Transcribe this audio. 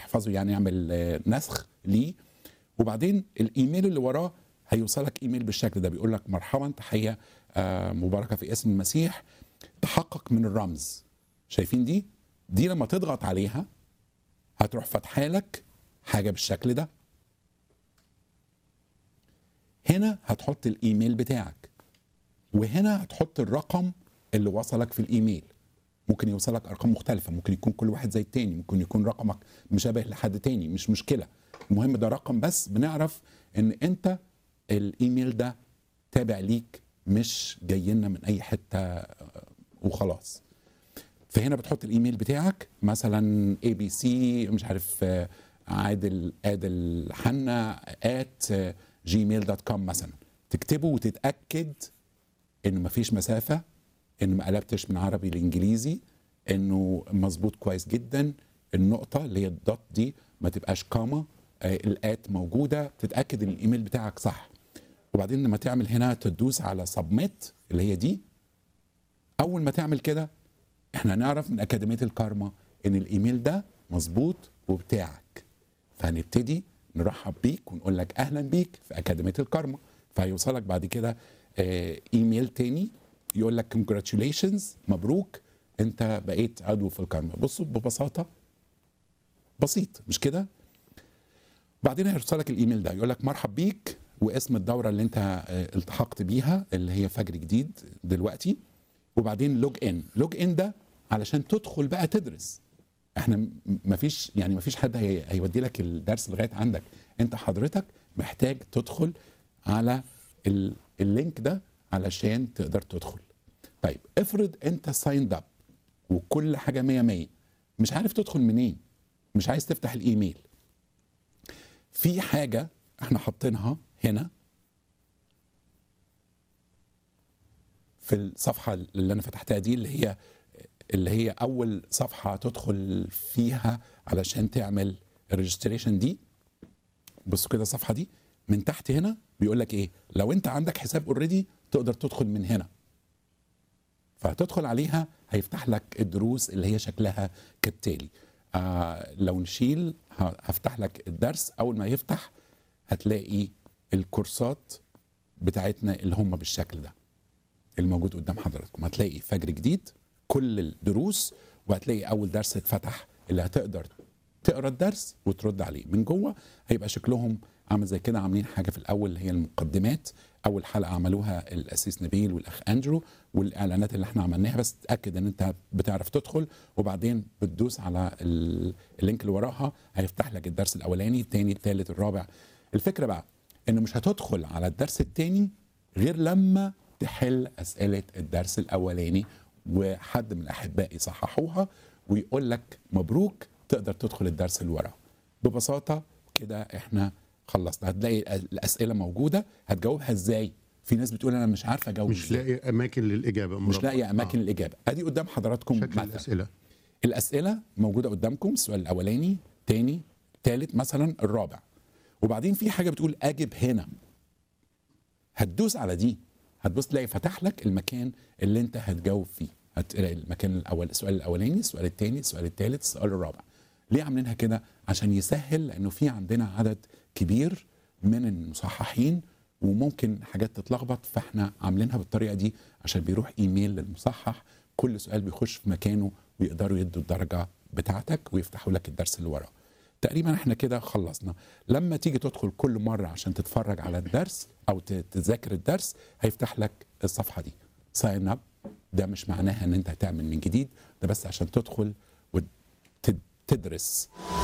يحفظه يعني يعمل آه، نسخ ليه وبعدين الايميل اللي وراه هيوصلك ايميل بالشكل ده بيقول لك مرحبا تحيه آه، مباركه في اسم المسيح تحقق من الرمز شايفين دي دي لما تضغط عليها هتروح فاتحه لك حاجه بالشكل ده هنا هتحط الايميل بتاعك وهنا هتحط الرقم اللي وصلك في الايميل ممكن يوصلك ارقام مختلفه ممكن يكون كل واحد زي التاني ممكن يكون رقمك مشابه لحد تاني مش مشكله المهم ده رقم بس بنعرف ان انت الايميل ده تابع ليك مش جاي لنا من اي حته آه، وخلاص فهنا بتحط الايميل بتاعك مثلا اي بي سي مش عارف آه، عادل عادل حنا ات جيميل دوت كوم مثلا تكتبه وتتاكد انه مفيش مسافه انه ما قلبتش من عربي لانجليزي انه مظبوط كويس جدا النقطه اللي هي الدوت دي ما تبقاش كاما آه، الات موجوده تتاكد ان الايميل بتاعك صح وبعدين لما تعمل هنا تدوس على سبميت اللي هي دي اول ما تعمل كده احنا نعرف من اكاديميه الكارما ان الايميل ده مظبوط وبتاعك فهنبتدي نرحب بيك ونقول لك اهلا بيك في اكاديميه الكارما فهيوصلك بعد كده آه، ايميل تاني يقول لك كونجراتيوليشنز مبروك انت بقيت عضو في الكارما بصوا ببساطه بسيط مش كده بعدين هيوصلك الايميل ده يقول لك مرحب بيك واسم الدوره اللي انت آه، التحقت بيها اللي هي فجر جديد دلوقتي وبعدين لوج ان لوج ان ده علشان تدخل بقى تدرس احنا م- مفيش يعني مفيش حد هي- هيودي لك الدرس لغايه عندك انت حضرتك محتاج تدخل على ال- اللينك ده علشان تقدر تدخل طيب افرض انت سايند اب وكل حاجه مية مية مش عارف تدخل منين مش عايز تفتح الايميل في حاجه احنا حاطينها هنا في الصفحه اللي انا فتحتها دي اللي هي اللي هي اول صفحه تدخل فيها علشان تعمل الريجستريشن دي بصوا كده الصفحه دي من تحت هنا بيقول لك ايه لو انت عندك حساب اوريدي تقدر تدخل من هنا فهتدخل عليها هيفتح لك الدروس اللي هي شكلها كالتالي آه لو نشيل ه- هفتح لك الدرس اول ما يفتح هتلاقي الكورسات بتاعتنا اللي هم بالشكل ده الموجود قدام حضراتكم هتلاقي فجر جديد كل الدروس وهتلاقي اول درس اتفتح اللي هتقدر تقرا الدرس وترد عليه من جوه هيبقى شكلهم عامل زي كده عاملين حاجه في الاول اللي هي المقدمات اول حلقه عملوها الاسيس نبيل والاخ اندرو والاعلانات اللي احنا عملناها بس تاكد ان انت بتعرف تدخل وبعدين بتدوس على ال- اللينك اللي وراها هيفتح لك الدرس الاولاني الثاني الثالث الرابع الفكره بقى انه مش هتدخل على الدرس الثاني غير لما تحل اسئله الدرس الاولاني وحد من الاحباء يصححوها ويقول لك مبروك تقدر تدخل الدرس اللي وراه ببساطه كده احنا خلصنا هتلاقي الاسئله موجوده هتجاوبها ازاي في ناس بتقول انا مش عارفه اجاوب مش إزاي. لاقي اماكن للاجابه مش مربع. لاقي اماكن آه. الاجابه ادي قدام حضراتكم شكل مثلا الاسئله الاسئله موجوده قدامكم السؤال الاولاني تاني تالت مثلا الرابع وبعدين في حاجه بتقول اجب هنا هتدوس على دي هتبص تلاقي فتح لك المكان اللي انت هتجاوب فيه هتلاقي المكان الاول السؤال الاولاني السؤال الثاني السؤال الثالث السؤال الرابع ليه عاملينها كده عشان يسهل لانه في عندنا عدد كبير من المصححين وممكن حاجات تتلخبط فاحنا عاملينها بالطريقه دي عشان بيروح ايميل للمصحح كل سؤال بيخش في مكانه ويقدروا يدوا الدرجه بتاعتك ويفتحوا لك الدرس اللي وراه تقريبا احنا كده خلصنا لما تيجي تدخل كل مره عشان تتفرج على الدرس او ت- تذاكر الدرس هيفتح لك الصفحه دي ساين اب ده مش معناها ان انت هتعمل من جديد ده بس عشان تدخل وتدرس